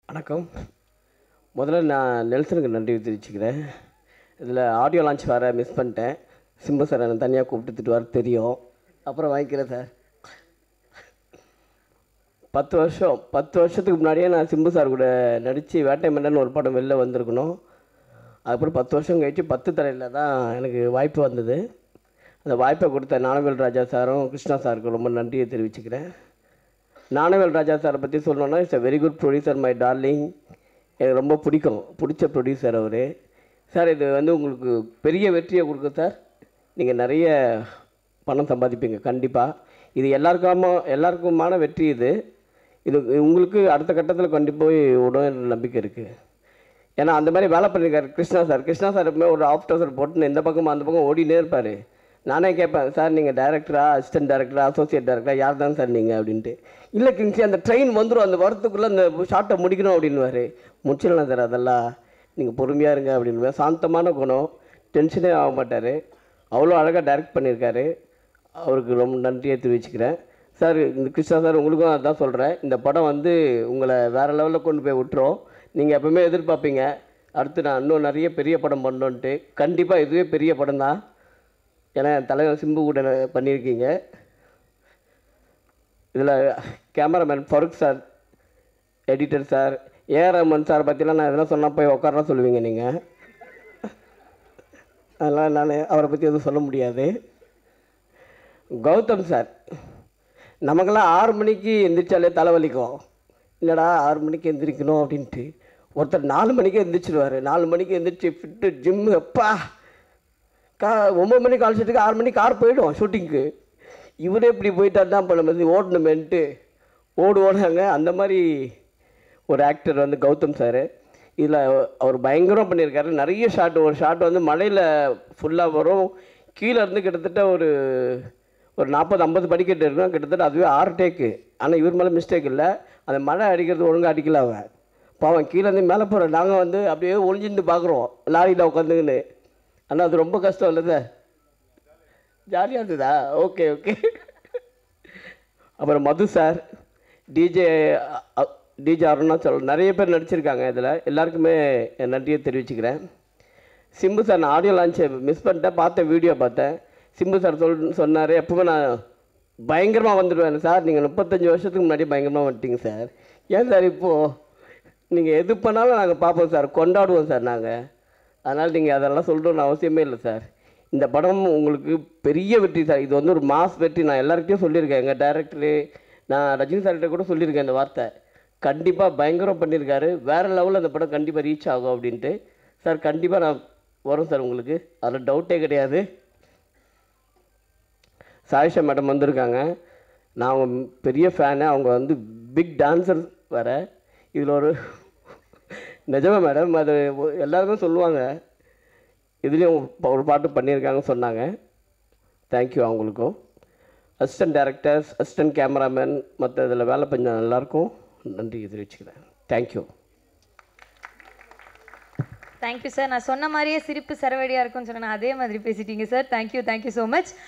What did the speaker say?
வணக்கம் முதல்ல நான் நெல்சனுக்கு நன்றி தெரிவிச்சுக்கிறேன் இதில் ஆடியோ லான்ச் வேறு மிஸ் பண்ணிட்டேன் சிம்பு சார் என்னை தனியாக கூப்பிட்டு வர தெரியும் அப்புறம் வாங்கிக்கிறேன் சார் பத்து வருஷம் பத்து வருஷத்துக்கு முன்னாடியே நான் சிம்பு சார் கூட நடித்து வேட்டை மன்னன் ஒரு படம் வெளில வந்திருக்கணும் அதுக்கப்புறம் பத்து வருஷம் கழிச்சு பத்து தலையில் தான் எனக்கு வாய்ப்பு வந்தது அந்த வாய்ப்பை கொடுத்த ஞானவேல் ராஜா சாரும் கிருஷ்ணா சாருக்கும் ரொம்ப நன்றியை தெரிவிச்சுக்கிறேன் ஞானவேல் ராஜா சாரை பற்றி சொல்லணும்னா it's a very good producer my darling எனக்கு ரொம்ப பிடிக்கும் பிடிச்ச ப்ரொடியூசர் அவர் சார் இது வந்து உங்களுக்கு பெரிய வெற்றியை கொடுக்கும் சார் நீங்கள் நிறைய பணம் சம்பாதிப்பீங்க கண்டிப்பாக இது எல்லாருக்காம எல்லாருக்குமான வெற்றி இது இது உங்களுக்கு அடுத்த கட்டத்தில் கொண்டு போய் விடும் நம்பிக்கை இருக்குது ஏன்னா அந்த மாதிரி வேலை பண்ணியிருக்காரு கிருஷ்ணா சார் கிருஷ்ணா சார் எப்பவுமே ஒரு ஆஃப் டவுசர் போட்டு இந்த பக்கம் அந்த பக்கம் ஓடினே இருப்பார் நானே கேட்பேன் சார் நீங்கள் டேரக்டரா அசிஸ்டன்ட் டேரக்டரா அசோசியேட் டேரக்டரா யார் தான் சார் நீங்கள் அப்படின்ட்டு இல்லை கிங்ஸி அந்த ட்ரெயின் வந்துடும் அந்த வரத்துக்குள்ளே அந்த ஷார்ட்டை முடிக்கணும் அப்படின்னுவார் முடிச்சிடலாம் சார் அதெல்லாம் நீங்கள் பொறுமையாக இருங்க அப்படின்னு சாந்தமான குணம் டென்ஷனே ஆக மாட்டார் அவ்வளோ அழகாக டைரக்ட் பண்ணியிருக்காரு அவருக்கு ரொம்ப நன்றியை தெரிவிச்சுக்கிறேன் சார் இந்த கிருஷ்ணா சார் உங்களுக்கும் அதான் சொல்கிறேன் இந்த படம் வந்து உங்களை வேறு லெவலில் கொண்டு போய் விட்டுரும் நீங்கள் எப்பவுமே எதிர்பார்ப்பீங்க அடுத்து நான் இன்னும் நிறைய பெரிய படம் பண்ணோன்ட்டு கண்டிப்பாக இதுவே பெரிய படம் தான் ஏன்னா என் தலைவர் சிம்பு கூட பண்ணியிருக்கீங்க இதில் cameraman Farooq sir editor sir AR Rahman sir பற்றிலாம் நான் எதனா சொன்னால் போய் உட்காரா சொல்லுவீங்க நீங்கள் அதெல்லாம் நான் அவரை பற்றி எதுவும் சொல்ல முடியாது கௌதம் சார் நமக்கெல்லாம் ஆறு மணிக்கு எந்திரிச்சாலே தலைவலிக்கும் இல்லைடா ஆறு மணிக்கு எந்திரிக்கணும் அப்படின்ட்டு ஒருத்தர் நாலு மணிக்கு எந்திரிச்சிடுவார் நாலு மணிக்கு எந்திரிச்சு ஃபிட்டு ஜிம்மு அப்பா கா ஒம்பது மணிக்கு அழைச்சிட்டுக்கு ஆறு மணிக்கு கார் போயிடும் ஷூட்டிங்க்கு இவரே இப்படி போயிட்டார் தான் இப்போ நம்ம வந்து ஓடணுமேன்ட்டு ஓடு ஓடுறாங்க அந்த மாதிரி ஒரு ஆக்டர் வந்து கௌதம் சார் இதில் அவர் பயங்கரம் பண்ணியிருக்காரு நிறைய ஷாட் ஒரு ஷாட் வந்து மலையில் ஃபுல்லாக வரும் கீழே இருந்து கிட்டத்தட்ட ஒரு ஒரு நாற்பது ஐம்பது படிக்கட்டு இருக்கும் கிட்டத்தட்ட அதுவே ஆறு டேக்கு ஆனால் இவர் மேலே மிஸ்டேக் இல்லை அந்த மழை அடிக்கிறது ஒழுங்காக அடிக்கல அவன் பாவம் கீழே இருந்து மேலே போகிற நாங்கள் வந்து அப்படியே ஒளிஞ்சிருந்து பார்க்குறோம் லாரியில் உட்காந்துக்கின்னு ஆனால் அது ரொம்ப கஷ்டம் இல்லை சார் ஜாலியாக இருந்ததா ஓகே ஓகே அப்புறம் Madhu sir DJ DJ Arunachal நிறைய பேர் நடிச்சிருக்காங்க இதில் எல்லாருக்குமே என் நன்றியை தெரிவிச்சுக்கிறேன் சிம்பு சார் நான் ஆடியோ லான்ச்சை மிஸ் பண்ணிட்டேன் பார்த்தேன் வீடியோ பார்த்தேன் சிம்பு சார் சொல் சொன்னார் எப்பவுமே நான் பயங்கரமாக வந்துடுவேன் சார் நீங்கள் முப்பத்தஞ்சு வருஷத்துக்கு முன்னாடி பயங்கரமாக வந்துட்டீங்க சார் ஏன் சார் இப்போது நீங்கள் எது பண்ணாலும் நாங்கள் பார்ப்போம் சார் கொண்டாடுவோம் சார் நாங்கள் அதனால் நீங்கள் அதெல்லாம் சொல்லணும்னு அவசியமே இல்லை சார் இந்த படம் உங்களுக்கு பெரிய வெற்றி சார் இது வந்து ஒரு மாஸ் வெற்றி நான் எல்லாருக்கிட்டையும் சொல்லியிருக்கேன் எங்கள் டேரக்டரு நான் ரஜினி சார்கிட்ட கூட சொல்லியிருக்கேன் இந்த வார்த்தை கண்டிப்பாக பயங்கரம் பண்ணியிருக்காரு வேறு லெவலில் அந்த படம் கண்டிப்பாக ரீச் ஆகும் அப்படின்ட்டு சார் கண்டிப்பாக நான் வரும் சார் உங்களுக்கு அதில் டவுட்டே கிடையாது சாயிஷா மேடம் வந்திருக்காங்க நான் அவங்க பெரிய ஃபேனு அவங்க வந்து பிக் டான்சர் வேற இதில் ஒரு நிஜமா மேடம் அது ஒ- எல்லாருமே சொல்லுவாங்க இதுலேயும் ஒரு பாட்டு பண்ணியிருக்காங்கன்னு சொன்னாங்க தேங்க்யூ அவங்களுக்கும் அசிஸ்டன்ட் டேரக்டர்ஸ் அசிஸ்டன்ட் கேமராமேன் மற்ற இதில் வேலை பண்ண எல்லாருக்கும் நன்றி தெரிவிச்சுக்கிறேன் தேங்க்யூ தேங்க்யூ சார் நான் சொன்ன மாதிரியே சிரிப்பு சரவடியாக இருக்கும்னு சொன்னேன் அதே மாதிரி பேசிட்டீங்க sir thank you thank you so much